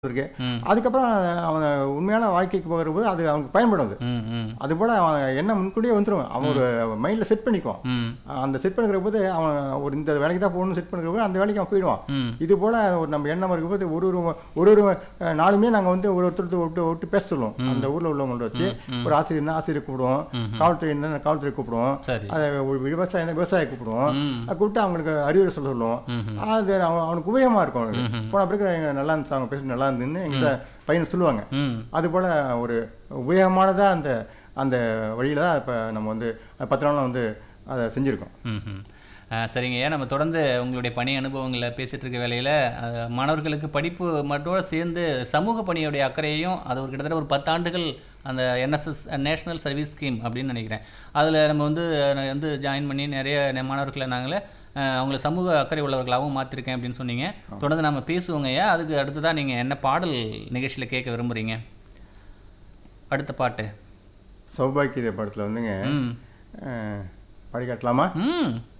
இருக்கு ம். அதுக்கப்புறம் அவன் உண்மையான வாழ்க்கைக்கு போகிறபோது அது அவனுக்கு பயன்படும் அது ம் ம் அதுபோல் அவன் என்ன முன்கூட்டியே வந்துடும் அவன் ஒரு மைண்டில் செட் பண்ணிக்குவான் ம் அந்த செட் பண்ணுற போது அவன் ஒரு இந்த வேலைக்கு தான் போகணும்னு செட் பண்ணுற போது அந்த வேலைக்கு அவன் போயிடுவான் ம் இது போல் ஒரு நம்ம எண்ணம் இருக்கும்போது ஒரு ஒரு ஒரு ஒரு அஹ், நாளுமே நாங்கள் வந்து ஒரு ஒருத்தர் விட்டு விட்டு பேச சொல்லுவோம் அந்த ஊரில் உள்ளவங்கள்ட்ட வச்சு ஒரு ஆசிரியர்னா ஆசிரியர் கூப்பிடுவோம் காவல்துறை இருந்தால் காவல்துறை கூப்பிடுவோம் சரி அதை ஒரு விவசாயம் விவசாயி கூப்பிடுவோம் ம் அதை கூப்பிட்டு அவங்களுக்கு அறிவுரை சொல்ல சொல்லுவோம் ம்ஹும். அது அவன் அவனுக்கு உபயோகமாக இருக்கும் அவனுக்கு போன பிறகு எங்க நல்லா இருந்துச்சு அவங்க பேசி நல்லா இருந்துன்னு எங்கிட்ட பையன் சொல்லுவாங்க ம் அதுபோல் ஒரு உபயோகமானதாக அந்த அந்த வழியில் தான் இப்போ நம்ம வந்து பத்து நாளில் வந்து அதை செஞ்சுருக்கோம் ம்ஹும். ஆ, சரிங்க ஏன் நம்ம தொடர்ந்து உங்களுடைய பணி அனுபவங்களை பேசிட்டு இருக்க வேலையில் மாணவர்களுக்கு படிப்பு மட்டும் சேர்ந்து சமூக பணியுடைய அக்கறையையும் அது ஒரு கிட்டத்தட்ட ஒரு பத்தாண்டுகள் அந்த என்எஸ்எஸ் நேஷனல் சர்வீஸ் ஸ்கீம் அப்படின்னு நினைக்கிறேன் அதில் நம்ம வந்து அஹ், வந்து ஜாயின் பண்ணி நிறைய நெ- மாணவர்களை நாங்களே அஹ், அவங்கள சமூக அக்கறை உள்ளவர்களாகவும் மாற்றிருக்கேன் அப்படின்னு சொன்னீங்க தொடர்ந்து நம்ம பேசுவோங்க ஐயா அதுக்கு அடுத்ததான் நீங்கள் என்ன பாடல் நிகழ்ச்சியில் கேட்க விரும்புகிறீங்க அடுத்த பாட்டு சௌபாக்கிய படத்தில் வந்துங்க ம் அஹ், பாடி காட்டலாமா ம்